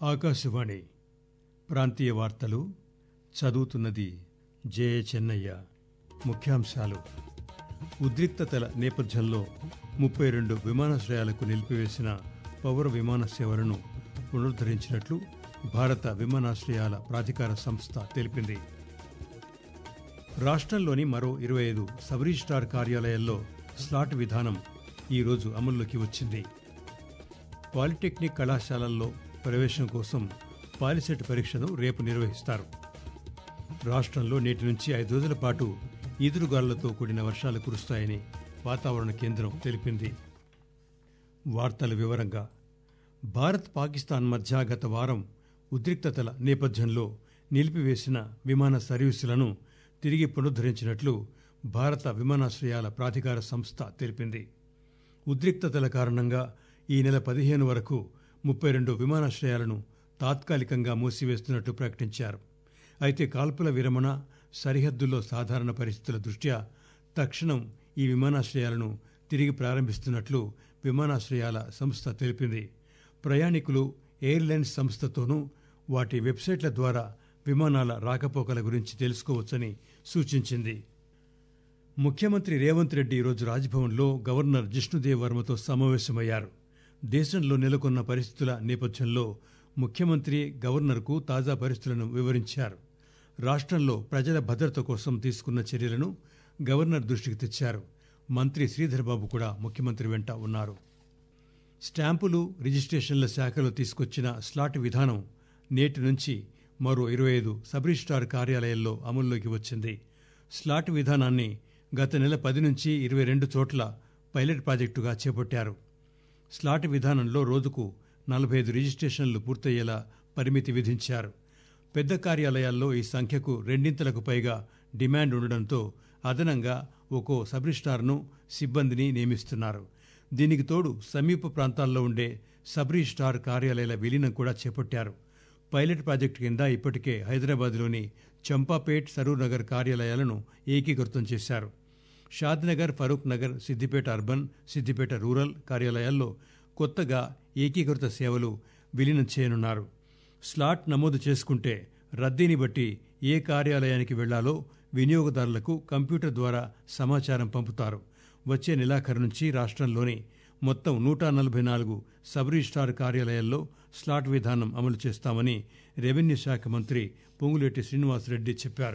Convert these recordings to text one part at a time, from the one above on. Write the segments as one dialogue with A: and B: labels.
A: ఆకాశవాణి ప్రాంతీయ వార్తలు చదువుతున్నది జే చెన్నయ్య ముఖ్యాంశాలు ఉద్రిక్తతల నేపథ్యంలో ముప్పై రెండు విమానాశ్రయాలకు నిలిపివేసిన పౌర విమాన సేవలను పునరుద్దరించినట్లు భారత విమానాశ్రయాల ప్రాధికార సంస్థ తెలిపింది రాష్ట్రంలోని మరో ఇరవై ఐదు సబ్ రిజిస్టార్ కార్యాలయాల్లో స్లాట్ విధానం ఈరోజు అమల్లోకి వచ్చింది పాలిటెక్నిక్ కళాశాలల్లో ప్రవేశం కోసం పాలిసెట్ పరీక్షను రేపు నిర్వహిస్తారు రాష్ట్రంలో నేటి నుంచి ఐదు రోజుల పాటు ఈదురుగాలులతో కూడిన వర్షాలు కురుస్తాయని వాతావరణ కేంద్రం తెలిపింది వార్తల వివరంగా భారత్ పాకిస్తాన్ మధ్య గత వారం ఉద్రిక్తతల నేపథ్యంలో నిలిపివేసిన విమాన సర్వీసులను తిరిగి పునరుద్దరించినట్లు భారత విమానాశ్రయాల ప్రాధికార సంస్థ తెలిపింది ఉద్రిక్తతల కారణంగా ఈ నెల పదిహేను వరకు ముప్పై రెండు విమానాశ్రయాలను తాత్కాలికంగా మూసివేస్తున్నట్లు ప్రకటించారు అయితే కాల్పుల విరమణ సరిహద్దుల్లో సాధారణ పరిస్థితుల దృష్ట్యా తక్షణం ఈ విమానాశ్రయాలను తిరిగి ప్రారంభిస్తున్నట్లు విమానాశ్రయాల సంస్థ తెలిపింది ప్రయాణికులు ఎయిర్లైన్స్ సంస్థతోనూ వాటి వెబ్సైట్ల ద్వారా విమానాల రాకపోకల గురించి తెలుసుకోవచ్చని సూచించింది ముఖ్యమంత్రి రేవంత్ రెడ్డి ఈరోజు రాజ్భవన్లో గవర్నర్ జిష్ణుదేవ్ వర్మతో సమావేశమయ్యారు దేశంలో నెలకొన్న పరిస్థితుల నేపథ్యంలో ముఖ్యమంత్రి గవర్నర్కు తాజా పరిస్థితులను వివరించారు రాష్ట్రంలో ప్రజల భద్రత కోసం తీసుకున్న చర్యలను గవర్నర్ దృష్టికి తెచ్చారు మంత్రి శ్రీధర్బాబు కూడా ముఖ్యమంత్రి వెంట ఉన్నారు స్టాంపులు రిజిస్ట్రేషన్ల శాఖలో తీసుకొచ్చిన స్లాట్ విధానం నేటి నుంచి మరో ఇరవై ఐదు సబ్ రిజిస్టార్ కార్యాలయాల్లో అమల్లోకి వచ్చింది స్లాట్ విధానాన్ని గత నెల పది నుంచి ఇరవై రెండు చోట్ల పైలట్ ప్రాజెక్టుగా చేపట్టారు స్లాట్ విధానంలో రోజుకు నలభై ఐదు రిజిస్ట్రేషన్లు పూర్తయ్యేలా పరిమితి విధించారు పెద్ద కార్యాలయాల్లో ఈ సంఖ్యకు రెండింతలకు పైగా డిమాండ్ ఉండడంతో అదనంగా ఒక్కో సబ్ రిజిస్టార్ను సిబ్బందిని నియమిస్తున్నారు దీనికి తోడు సమీప ప్రాంతాల్లో ఉండే సబ్ రిజిస్టార్ కార్యాలయాల విలీనం కూడా చేపట్టారు పైలట్ ప్రాజెక్టు కింద ఇప్పటికే హైదరాబాద్లోని చంపాపేట్ సరూర్ నగర్ కార్యాలయాలను ఏకీకృతం చేశారు షాద్నగర్ ఫరూక్ నగర్ సిద్దిపేట అర్బన్ సిద్దిపేట రూరల్ కార్యాలయాల్లో కొత్తగా ఏకీకృత సేవలు విలీనం చేయనున్నారు స్లాట్ నమోదు చేసుకుంటే రద్దీని బట్టి ఏ కార్యాలయానికి వెళ్లాలో వినియోగదారులకు కంప్యూటర్ ద్వారా సమాచారం పంపుతారు వచ్చే నెలాఖరు నుంచి రాష్ట్రంలోని మొత్తం నూట నలభై నాలుగు సబ్ రిజిస్టార్ కార్యాలయాల్లో స్లాట్ విధానం అమలు చేస్తామని రెవెన్యూ శాఖ మంత్రి పొంగులేటి శ్రీనివాసరెడ్డి చెప్పారు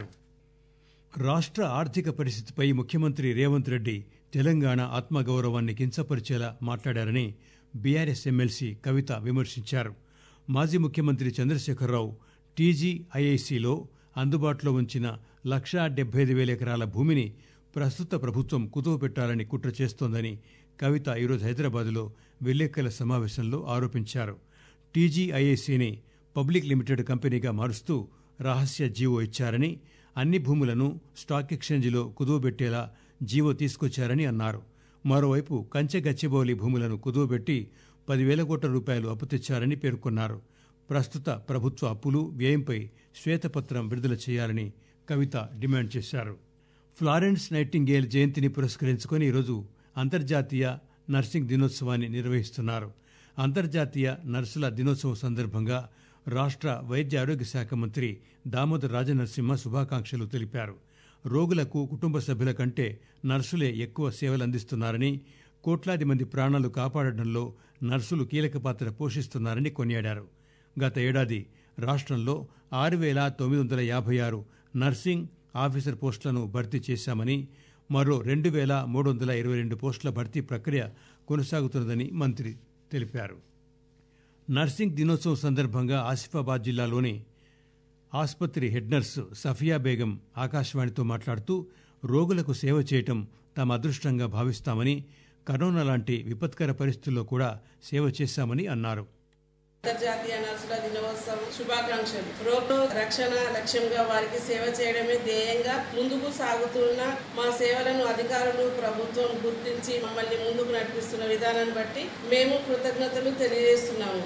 A: రాష్ట్ర ఆర్థిక పరిస్థితిపై ముఖ్యమంత్రి రేవంత్ రెడ్డి తెలంగాణ ఆత్మగౌరవాన్ని కించపరిచేలా మాట్లాడారని బీఆర్ఎస్ ఎమ్మెల్సీ కవిత విమర్శించారు మాజీ ముఖ్యమంత్రి చంద్రశేఖరరావు టీజీఐఐసిలో అందుబాటులో ఉంచిన లక్షా డెబ్బై ఐదు వేల ఎకరాల భూమిని ప్రస్తుత ప్రభుత్వం కుదువపెట్టాలని కుట్ర చేస్తోందని కవిత ఈరోజు హైదరాబాద్లో విలేకరుల సమావేశంలో ఆరోపించారు టీజీఐఐసిని పబ్లిక్ లిమిటెడ్ కంపెనీగా మారుస్తూ రహస్య జీవో ఇచ్చారని అన్ని భూములను స్టాక్ ఎక్స్చేంజిలో కుదువబెట్టేలా జీవో తీసుకొచ్చారని అన్నారు మరోవైపు కంచె గచ్చిబౌలి భూములను కుదువబెట్టి పదివేల కోట్ల రూపాయలు అప్పు తెచ్చారని పేర్కొన్నారు ప్రస్తుత ప్రభుత్వ అప్పులు వ్యయంపై శ్వేతపత్రం విడుదల చేయాలని కవిత డిమాండ్ చేశారు ఫ్లారెన్స్ నైటింగేల్ జయంతిని పురస్కరించుకొని ఈరోజు అంతర్జాతీయ నర్సింగ్ దినోత్సవాన్ని నిర్వహిస్తున్నారు అంతర్జాతీయ నర్సుల దినోత్సవం సందర్భంగా రాష్ట్ర వైద్య ఆరోగ్య శాఖ మంత్రి దామోదర్ రాజనరసింహ శుభాకాంక్షలు తెలిపారు రోగులకు కుటుంబ సభ్యుల కంటే నర్సులే ఎక్కువ సేవలు అందిస్తున్నారని కోట్లాది మంది ప్రాణాలు కాపాడడంలో నర్సులు కీలక పాత్ర పోషిస్తున్నారని కొనియాడారు గత ఏడాది రాష్ట్రంలో ఆరు వేల తొమ్మిది వందల యాభై ఆరు నర్సింగ్ ఆఫీసర్ పోస్టులను భర్తీ చేశామని మరో రెండు వేల మూడు వందల ఇరవై రెండు పోస్టుల భర్తీ ప్రక్రియ కొనసాగుతున్నదని మంత్రి తెలిపారు నర్సింగ్ దినోత్సవం సందర్భంగా ఆసిఫాబాద్ జిల్లాలోని ఆసుపత్రి హెడ్ నర్సు సఫియా బేగం ఆకాశవాణితో మాట్లాడుతూ రోగులకు సేవ చేయటం తమ అదృష్టంగా భావిస్తామని కరోనా లాంటి విపత్కర పరిస్థితుల్లో కూడా సేవ చేశామని అన్నారు
B: అంతర్జాతీయ నర్సుల దినోత్సవం శుభాకాంక్షలు రోగ రక్షణ లక్ష్యంగా వారికి సేవ చేయడమే ధ్యేయంగా ముందుకు సాగుతున్న మా సేవలను అధికారులు ప్రభుత్వం గుర్తించి మమ్మల్ని ముందుకు నడిపిస్తున్న విధానాన్ని బట్టి మేము కృతజ్ఞతలు తెలియజేస్తున్నాము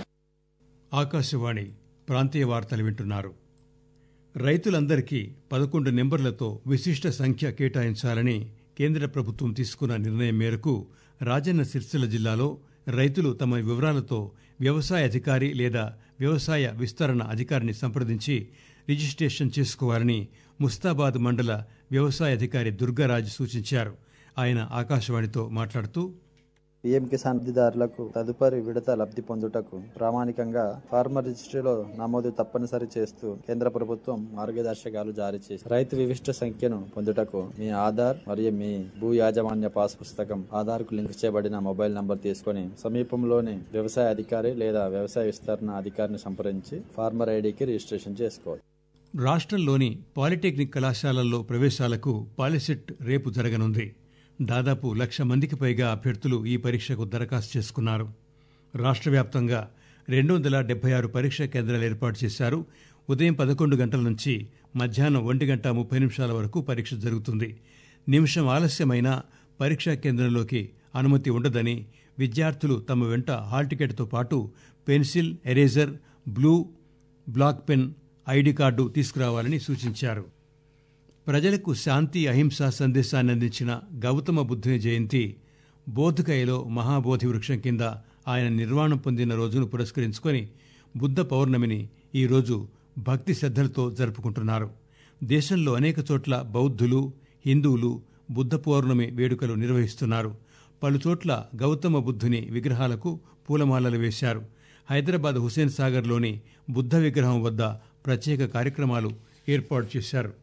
A: ఆకాశవాణి ప్రాంతీయ వార్తలు వింటున్నారు రైతులందరికీ పదకొండు నెంబర్లతో విశిష్ట సంఖ్య కేటాయించాలని కేంద్ర ప్రభుత్వం తీసుకున్న నిర్ణయం మేరకు రాజన్న సిరిసిల్ల జిల్లాలో రైతులు తమ వివరాలతో వ్యవసాయ అధికారి లేదా వ్యవసాయ విస్తరణ అధికారిని సంప్రదించి రిజిస్ట్రేషన్ చేసుకోవాలని ముస్తాబాద్ మండల వ్యవసాయ అధికారి దుర్గారాజు సూచించారు ఆయన ఆకాశవాణితో మాట్లాడుతూ
C: పీఎం కిసాన్ లబ్ధిదారులకు తదుపరి విడత లబ్ధి పొందుటకు ప్రామాణికంగా ఫార్మర్ రిజిస్ట్రీలో నమోదు తప్పనిసరి చేస్తూ కేంద్ర ప్రభుత్వం మార్గదర్శకాలు జారీ చేసి రైతు విశిష్ట సంఖ్యను పొందుటకు మీ ఆధార్ మరియు మీ భూ యాజమాన్య పాస్ పుస్తకం ఆధార్ కు లింక్ చేయబడిన మొబైల్ నంబర్ తీసుకొని సమీపంలోని వ్యవసాయ అధికారి లేదా వ్యవసాయ విస్తరణ అధికారిని సంప్రదించి ఫార్మర్ ఐడికి రిజిస్ట్రేషన్ చేసుకోవాలి
A: రాష్ట్రంలోని పాలిటెక్నిక్ కళాశాలల్లో ప్రవేశాలకు పాలిసెట్ రేపు జరగనుంది దాదాపు లక్ష మందికి పైగా అభ్యర్థులు ఈ పరీక్షకు దరఖాస్తు చేసుకున్నారు రాష్ట్ర వ్యాప్తంగా రెండు వందల డెబ్బై ఆరు పరీక్షా కేంద్రాలు ఏర్పాటు చేశారు ఉదయం పదకొండు గంటల నుంచి మధ్యాహ్నం ఒంటి గంట ముప్పై నిమిషాల వరకు పరీక్ష జరుగుతుంది నిమిషం ఆలస్యమైన పరీక్షా కేంద్రంలోకి అనుమతి ఉండదని విద్యార్థులు తమ వెంట హాల్ టికెట్తో పాటు pencil eraser blue black pen ID card తీసుకురావాలని సూచించారు ప్రజలకు శాంతి అహింసా సందేశాన్ని అందించిన గౌతమ బుద్ధుని జయంతి బోధగయలో మహాబోధి వృక్షం కింద ఆయన నిర్వాణం పొందిన రోజును పురస్కరించుకొని బుద్ధ పౌర్ణమిని ఈరోజు భక్తి శ్రద్ధలతో జరుపుకుంటున్నారు దేశంలో అనేక చోట్ల బౌద్ధులు హిందువులు బుద్ధ పౌర్ణమి వేడుకలు నిర్వహిస్తున్నారు పలుచోట్ల గౌతమ బుద్ధుని విగ్రహాలకు పూలమాలలు వేశారు హైదరాబాద్ హుసేన్ సాగర్లోని బుద్ధ విగ్రహం వద్ద ప్రత్యేక కార్యక్రమాలు ఏర్పాటు చేశారు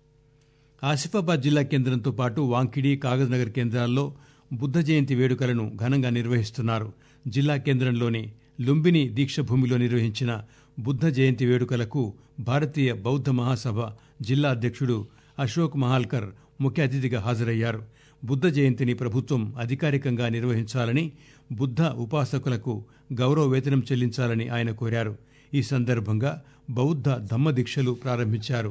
A: ఆసిఫాబాద్ జిల్లా కేంద్రంతో పాటు వాంకిడి కాగజ్నగర్ కేంద్రాల్లో బుద్ధ జయంతి వేడుకలను ఘనంగా నిర్వహిస్తున్నారు జిల్లా కేంద్రంలోని లుంబిని దీక్షభూమిలో నిర్వహించిన బుద్ధ జయంతి వేడుకలకు భారతీయ బౌద్ధ మహాసభ జిల్లా అధ్యక్షుడు అశోక్ మహాల్కర్ ముఖ్య అతిథిగా హాజరయ్యారు బుద్ధ జయంతిని ప్రభుత్వం అధికారికంగా నిర్వహించాలని బుద్ధ ఉపాసకులకు గౌరవ వేతనం చెల్లించాలని ఆయన కోరారు ఈ సందర్భంగా బౌద్ధ ధమ్మ దీక్షలు ప్రారంభించారు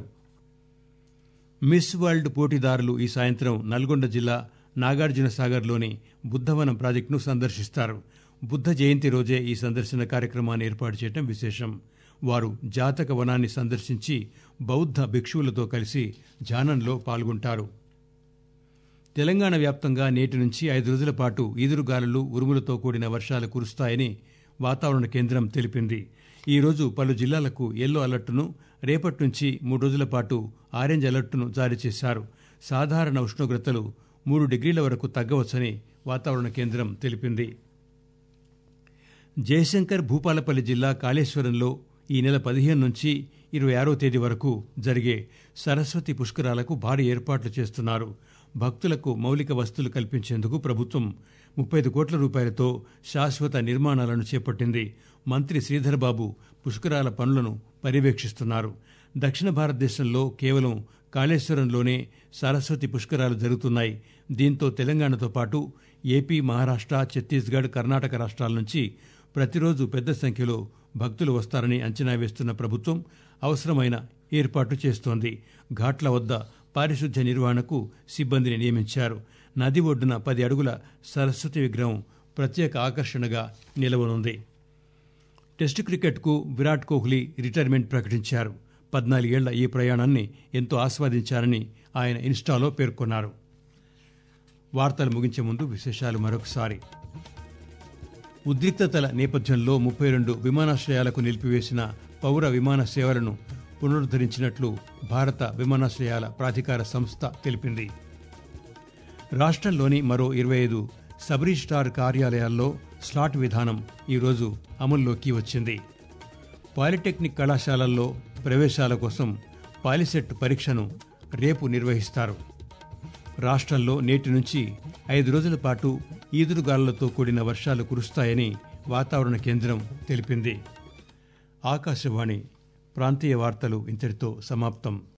A: మిస్ వరల్డ్ పోటీదారులు ఈ సాయంత్రం నల్గొండ జిల్లా నాగార్జున సాగర్లోని బుద్ధవనం ప్రాజెక్టును సందర్శిస్తారు బుద్ధ జయంతి రోజే ఈ సందర్శన కార్యక్రమాన్ని ఏర్పాటు చేయడం విశేషం వారు జాతక వనాన్ని సందర్శించి బౌద్ధ భిక్షువులతో కలిసి ధ్యానంలో పాల్గొంటారు తెలంగాణ వ్యాప్తంగా నేటి నుంచి ఐదు రోజుల పాటు ఈదురుగాలులు ఉరుములతో కూడిన వర్షాలు కురుస్తాయని వాతావరణ కేంద్రం తెలిపింది ఈ రోజు పలు జిల్లాలకు ఎల్లో అలర్టును రేపటి నుంచి మూడు రోజుల పాటు ఆరెంజ్ అలర్టును జారీ చేశారు సాధారణ ఉష్ణోగ్రతలు మూడు డిగ్రీల వరకు తగ్గవచ్చని వాతావరణ కేంద్రం తెలిపింది జయశంకర్ భూపాలపల్లి జిల్లా కాళేశ్వరంలో ఈ నెల పదిహేను నుంచి ఇరవై ఆరో తేదీ వరకు జరిగే సరస్వతి పుష్కరాలకు భారీ ఏర్పాట్లు చేస్తున్నారు భక్తులకు మౌలిక వస్తువులు కల్పించేందుకు ప్రభుత్వం ముప్పై ఐదు కోట్ల రూపాయలతో శాశ్వత నిర్మాణాలను చేపట్టింది మంత్రి శ్రీధర్ బాబు పుష్కరాల పనులను పర్యవేక్షిస్తున్నారు దక్షిణ భారతదేశంలో కేవలం కాళేశ్వరంలోనే సరస్వతి పుష్కరాలు జరుగుతున్నాయి దీంతో తెలంగాణతో పాటు ఏపీ మహారాష్ట్ర ఛత్తీస్గఢ్ కర్ణాటక రాష్ట్రాల నుంచి ప్రతిరోజు పెద్ద సంఖ్యలో భక్తులు వస్తారని అంచనా వేస్తున్న ప్రభుత్వం అవసరమైన ఏర్పాటు చేస్తోంది ఘాట్ల వద్ద పారిశుధ్య నిర్వహణకు సిబ్బందిని నియమించారు నది ఒడ్డున పది అడుగుల సరస్వతి విగ్రహం ప్రత్యేక ఆకర్షణగా నిలవనుంది టెస్టు క్రికెట్కు విరాట్ కోహ్లీ రిటైర్మెంట్ ప్రకటించారు పద్నాలుగేళ్ల ఈ ప్రయాణాన్ని ఎంతో ఆస్వాదించారని ఆయన ఇన్స్టాలో పేర్కొన్నారు వార్తలు ముగించే ముందు విశేషాలు మరొకసారి ఉద్రిక్తతల నేపథ్యంలో ముప్పై రెండు విమానాశ్రయాలకు నిలిపివేసిన పౌర విమాన సేవలను పునరుద్ధరించినట్లు భారత విమానాశ్రయాల ప్రాధికార సంస్థ తెలిపింది రాష్ట్రంలోని మరో ఇరవై ఐదు సబ్ రిజిస్టార్ కార్యాలయాల్లో స్లాట్ విధానం ఈరోజు అమల్లోకి వచ్చింది పాలిటెక్నిక్ కళాశాలల్లో ప్రవేశాల కోసం పాలిసెట్ పరీక్షను రేపు నిర్వహిస్తారు రాష్ట్రంలో నేటి నుంచి ఐదు రోజుల పాటు ఈదురుగాలులతో కూడిన వర్షాలు కురుస్తాయని వాతావరణ కేంద్రం తెలిపింది ఆకాశవాణి ప్రాంతీయ వార్తలు ఇంతటితో సమాప్తం